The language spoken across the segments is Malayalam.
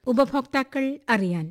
ഉപഭോക്താക്കൾ അറിയാൻ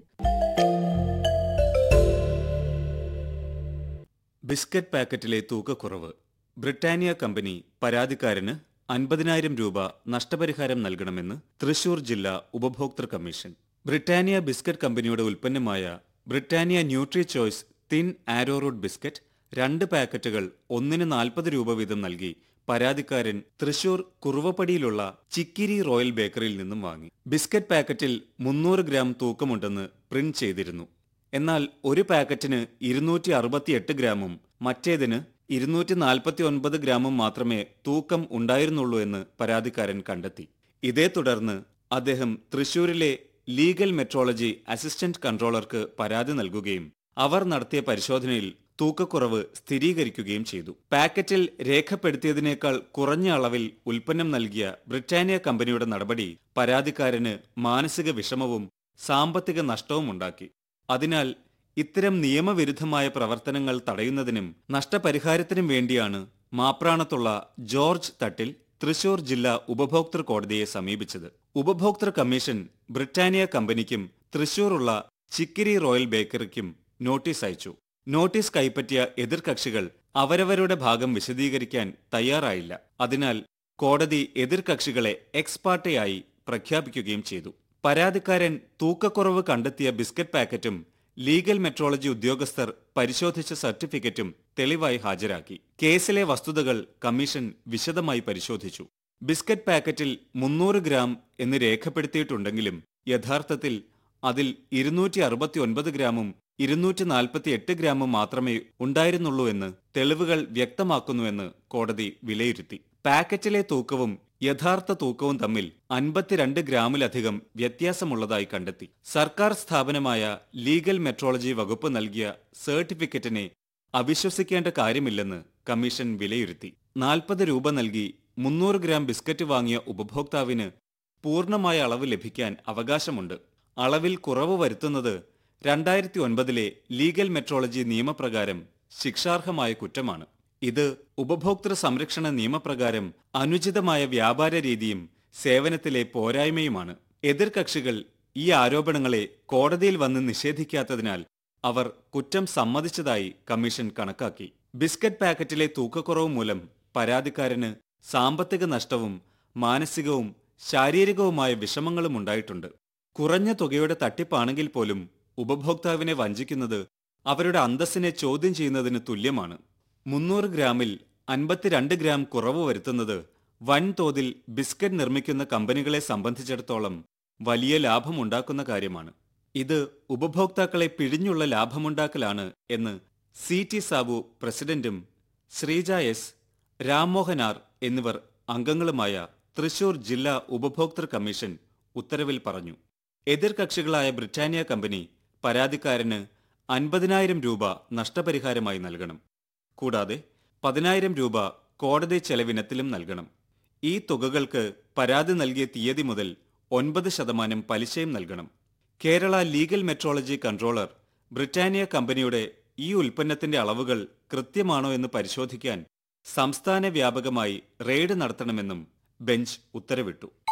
ബിസ്ക്കറ്റ് പാക്കറ്റിലെ തൂക്കക്കുറവ് ബ്രിട്ടാനിയ കമ്പനി പരാതിക്കാരന് അൻപതിനായിരം രൂപ നഷ്ടപരിഹാരം നൽകണമെന്ന് തൃശൂർ ജില്ലാ ഉപഭോക്തൃ കമ്മീഷൻ ബ്രിട്ടാനിയ ബിസ്ക്കറ്റ് കമ്പനിയുടെ ഉൽപ്പന്നമായ Britannia nutri choice thin arrowroot biscuit രണ്ട് പാക്കറ്റുകൾ ഒന്നിന് നാൽപ്പത് രൂപ വീതം നൽകി പരാതിക്കാരൻ തൃശൂർ കുറുവപ്പടിയിലുള്ള ചിക്കിരി റോയൽ ബേക്കറിയിൽ നിന്നും വാങ്ങി ബിസ്ക്കറ്റ് പാക്കറ്റിൽ മുന്നൂറ് ഗ്രാം തൂക്കമുണ്ടെന്ന് പ്രിന്റ് ചെയ്തിരുന്നു എന്നാൽ ഒരു പാക്കറ്റിന് ഇരുന്നൂറ്റി അറുപത്തിയെട്ട് ഗ്രാമും മറ്റേതിന് ഇരുന്നൂറ്റി നാൽപ്പത്തി ഒൻപത് ഗ്രാമും മാത്രമേ തൂക്കം ഉണ്ടായിരുന്നുള്ളൂ എന്ന് പരാതിക്കാരൻ കണ്ടെത്തി ഇതേ തുടർന്ന് അദ്ദേഹം തൃശൂരിലെ ലീഗൽ മെട്രോളജി അസിസ്റ്റന്റ് കൺട്രോളർക്ക് പരാതി നൽകുകയും അവർ നടത്തിയ പരിശോധനയിൽ തൂക്കക്കുറവ് സ്ഥിരീകരിക്കുകയും ചെയ്തു പാക്കറ്റിൽ രേഖപ്പെടുത്തിയതിനേക്കാൾ കുറഞ്ഞ അളവിൽ ഉൽപ്പന്നം നൽകിയ ബ്രിട്ടാനിയ കമ്പനിയുടെ നടപടി പരാതിക്കാരന് മാനസിക വിഷമവും സാമ്പത്തിക നഷ്ടവും ഉണ്ടാക്കി അതിനാൽ ഇത്തരം നിയമവിരുദ്ധമായ പ്രവർത്തനങ്ങൾ തടയുന്നതിനും നഷ്ടപരിഹാരത്തിനും വേണ്ടിയാണ് മാപ്രാണത്തുള്ള ജോർജ് തട്ടിൽ തൃശൂർ ജില്ലാ ഉപഭോക്തൃ കോടതിയെ സമീപിച്ചത് ഉപഭോക്തൃ കമ്മീഷൻ ബ്രിട്ടാനിയ കമ്പനിക്കും തൃശൂറുള്ള ചിക്കിരി റോയൽ ബേക്കറിക്കും നോട്ടീസ് അയച്ചു നോട്ടീസ് കൈപ്പറ്റിയ എതിർകക്ഷികൾ അവരവരുടെ ഭാഗം വിശദീകരിക്കാൻ തയ്യാറായില്ല അതിനാൽ കോടതി എതിർകക്ഷികളെ എക്സ്പാർട്ടയായി പ്രഖ്യാപിക്കുകയും ചെയ്തു പരാതിക്കാരൻ തൂക്കക്കുറവ് കണ്ടെത്തിയ ബിസ്ക്കറ്റ് പാക്കറ്റും ലീഗൽ മെട്രോളജി ഉദ്യോഗസ്ഥർ പരിശോധിച്ച സർട്ടിഫിക്കറ്റും തെളിവായി ഹാജരാക്കി കേസിലെ വസ്തുതകൾ കമ്മീഷൻ വിശദമായി പരിശോധിച്ചു ബിസ്ക്കറ്റ് പാക്കറ്റിൽ മുന്നൂറ് ഗ്രാം എന്ന് രേഖപ്പെടുത്തിയിട്ടുണ്ടെങ്കിലും യഥാർത്ഥത്തിൽ അതിൽ ഇരുന്നൂറ്റി അറുപത്തിയൊൻപത് ഗ്രാമും ഇരുന്നൂറ്റി നാൽപ്പത്തി എട്ട് ഗ്രാമും മാത്രമേ ഉണ്ടായിരുന്നുള്ളൂ എന്ന് തെളിവുകൾ വ്യക്തമാക്കുന്നുവെന്ന് കോടതി വിലയിരുത്തി പാക്കറ്റിലെ തൂക്കവും യഥാർത്ഥ തൂക്കവും തമ്മിൽ അൻപത്തിരണ്ട് ഗ്രാമിലധികം വ്യത്യാസമുള്ളതായി കണ്ടെത്തി സർക്കാർ സ്ഥാപനമായ ലീഗൽ മെട്രോളജി വകുപ്പ് നൽകിയ സർട്ടിഫിക്കറ്റിനെ അവിശ്വസിക്കേണ്ട കാര്യമില്ലെന്ന് കമ്മീഷൻ വിലയിരുത്തി നാൽപ്പത് രൂപ നൽകി മുന്നൂറ് ഗ്രാം ബിസ്ക്കറ്റ് വാങ്ങിയ ഉപഭോക്താവിന് പൂർണ്ണമായ അളവ് ലഭിക്കാൻ അവകാശമുണ്ട് അളവിൽ കുറവ് വരുത്തുന്നത് രണ്ടായിരത്തി ഒൻപതിലെ ലീഗൽ മെട്രോളജി നിയമപ്രകാരം ശിക്ഷാർഹമായ കുറ്റമാണ് ഇത് ഉപഭോക്തൃ സംരക്ഷണ നിയമപ്രകാരം അനുചിതമായ വ്യാപാര രീതിയും സേവനത്തിലെ പോരായ്മയുമാണ് എതിർകക്ഷികൾ ഈ ആരോപണങ്ങളെ കോടതിയിൽ വന്ന് നിഷേധിക്കാത്തതിനാൽ അവർ കുറ്റം സമ്മതിച്ചതായി കമ്മീഷൻ കണക്കാക്കി ബിസ്ക്കറ്റ് പാക്കറ്റിലെ തൂക്കക്കുറവ് മൂലം പരാതിക്കാരന് സാമ്പത്തിക നഷ്ടവും മാനസികവും ശാരീരികവുമായ വിഷമങ്ങളും ഉണ്ടായിട്ടുണ്ട് കുറഞ്ഞ തുകയുടെ തട്ടിപ്പാണെങ്കിൽ പോലും ഉപഭോക്താവിനെ വഞ്ചിക്കുന്നത് അവരുടെ അന്തസ്സിനെ ചോദ്യം ചെയ്യുന്നതിന് തുല്യമാണ് മുന്നൂറ് ഗ്രാമിൽ അൻപത്തിരണ്ട് ഗ്രാം കുറവ് വരുത്തുന്നത് വൻതോതിൽ ബിസ്ക്കറ്റ് നിർമ്മിക്കുന്ന കമ്പനികളെ സംബന്ധിച്ചിടത്തോളം വലിയ ലാഭമുണ്ടാക്കുന്ന കാര്യമാണ് ഇത് ഉപഭോക്താക്കളെ പിഴിഞ്ഞുള്ള ലാഭമുണ്ടാക്കലാണ് എന്ന് സി ടി സാബു പ്രസിഡന്റും ശ്രീജ എസ് രാംമോഹൻ ആർ എന്നിവർ അംഗങ്ങളുമായ തൃശൂർ ജില്ലാ ഉപഭോക്തൃ കമ്മീഷൻ ഉത്തരവിൽ പറഞ്ഞു എതിർകക്ഷികളായ ബ്രിട്ടാനിയ കമ്പനി പരാതിക്കാരന് അൻപതിനായിരം രൂപ നഷ്ടപരിഹാരമായി നൽകണം കൂടാതെ പതിനായിരം രൂപ കോടതി ചെലവിനത്തിലും നൽകണം ഈ തുകകൾക്ക് പരാതി നൽകിയ തീയതി മുതൽ ഒൻപത് ശതമാനം പലിശയും നൽകണം Kerala legal metrology controller Britannia കമ്പനിയുടെ ഈ ഉൽപ്പന്നത്തിന്റെ അളവുകൾ കൃത്യമാണോ എന്ന് പരിശോധിക്കാൻ സംസ്ഥാന വ്യാപകമായി റെയ്ഡ് നടത്തണമെന്നും ബെഞ്ച് ഉത്തരവിട്ടു